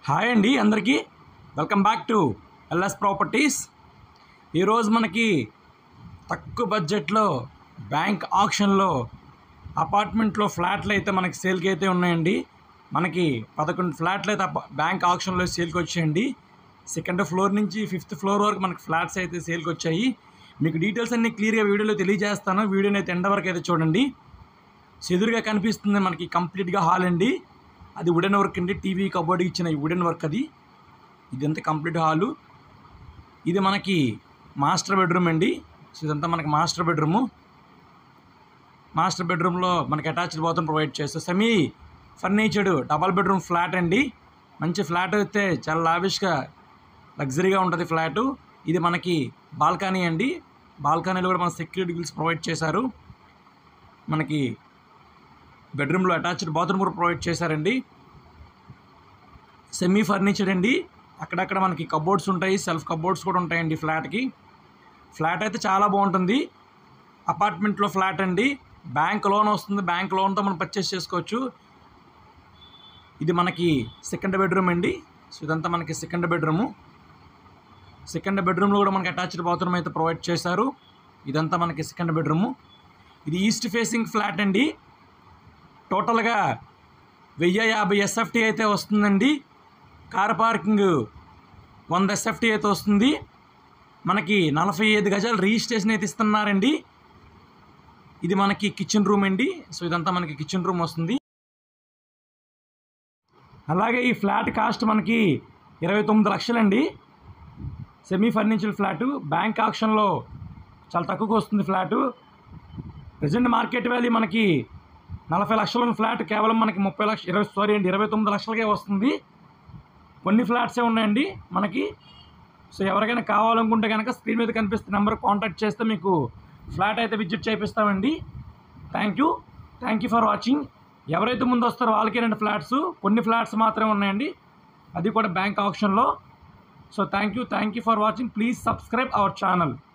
hi అండి అందరికీ welcome back to LS properties ఈరోజు మనకి తక్కువ బడ్జెట్లో బ్యాంక్ ఆప్షన్లో అపార్ట్మెంట్లో ఫ్లాట్లు అయితే మనకి సేల్కి అయితే ఉన్నాయండి మనకి పదకొండు ఫ్లాట్లు అయితే అప- బ్యాంక్ ఆప్షన్లో సేల్కి వచ్చాయండి సెకండ్ ఫ్లోర్ నుంచి ఫిఫ్త్ ఫ్లోర్ వరకు మనకి ఫ్లాట్స్ అయితే సేల్కి వచ్చాయి మీకు డీటెయిల్స్ అన్ని క్లియర్గా వీడియోలో తెలియజేస్తాను వీడియోని అయితే ఎండ వరకు అయితే చూడండి ఎదురుగా కనిపిస్తుంది మనకి కంప్లీట్గా హాల్ అండి అది వుడెన్ వర్క్ అండి టీవీ కబోర్డ్ ఇచ్చిన ఈ వుడెన్ వర్క్ అది ఇదంతా కంప్లీట్ హాలు ఇది మనకి మాస్టర్ బెడ్రూమ్ అండి సో ఇదంతా మనకి మాస్టర్ బెడ్రూము మాస్టర్ బెడ్రూమ్లో మనకి అటాచ్డ్ బాత్రూమ్ ప్రొవైడ్ చేస్తారు semi furnished double bedroom flat అండి మంచి ఫ్లాట్ అయితే చాలా లావిష్గా లగ్జరీగా ఉంటుంది ఫ్లాటు ఇది మనకి బాల్కనీ అండి బాల్కనీలో కూడా మన సెక్యూరిటీ గిల్స్ ప్రొవైడ్ చేశారు మనకి బెడ్రూమ్లో అటాచ్డ్ బాత్రూమ్ కూడా ప్రొవైడ్ చేశారండి సెమీ ఫర్నిచర్ అండి అక్కడక్కడ మనకి కబోర్డ్స్ ఉంటాయి సెల్ఫ్ కబోర్డ్స్ కూడా ఉంటాయండి ఫ్లాట్కి ఫ్లాట్ అయితే చాలా బాగుంటుంది అపార్ట్మెంట్లో ఫ్లాట్ అండి బ్యాంక్ లోన్ వస్తుంది బ్యాంక్ లోన్తో మనం పర్చేస్ చేసుకోవచ్చు ఇది మనకి సెకండ్ బెడ్రూమ్ అండి సో ఇదంతా మనకి సెకండ్ బెడ్రూము సెకండ్ బెడ్రూమ్లో కూడా మనకి అటాచ్డ్ బాత్రూమ్ అయితే ప్రొవైడ్ చేశారు ఇదంతా మనకి సెకండ్ బెడ్రూము ఇది ఈస్ట్ ఫేసింగ్ ఫ్లాట్ అండి టోటల్గా వెయ్యి యాభై ఎస్ఎఫ్టీ అయితే వస్తుందండి కార్ పార్కింగ్ వంద ఎస్ఎఫ్టీ అయితే వస్తుంది మనకి నలభై ఐదు గజాలు రిజిస్ట్రేషన్ అయితే ఇస్తున్నారండి ఇది మనకి కిచెన్ రూమ్ అండి సో ఇదంతా మనకి కిచెన్ రూమ్ వస్తుంది అలాగే ఈ ఫ్లాట్ కాస్ట్ మనకి ఇరవై తొమ్మిది లక్షలండి సెమీ ఫర్నిచర్ ఫ్లాటు బ్యాంక్ ఆక్షన్లో చాలా తక్కువకు వస్తుంది ఫ్లాటు ప్రజెంట్ మార్కెట్ వాల్యూ మనకి నలభై లక్షల ఉన్న ఫ్లాట్ కేవలం మనకి ముప్పై లక్ష ఇరవై సారీ అండి ఇరవై తొమ్మిది లక్షలకే వస్తుంది కొన్ని ఫ్లాట్సే ఉన్నాయండి మనకి సో ఎవరికైనా కావాలనుకుంటే కనుక స్క్రీన్ మీద కనిపిస్తున్న నెంబర్ కాంటాక్ట్ చేస్తే మీకు ఫ్లాట్ అయితే విజిట్ చేపిస్తామండి thank you thank you for watching ఎవరైతే ముందు వస్తారో వాళ్ళకే రెండు ఫ్లాట్స్ కొన్ని ఫ్లాట్స్ మాత్రమే ఉన్నాయండి అది కూడా బ్యాంక్ ఆప్షన్లో so thank you thank you for watching please subscribe our channel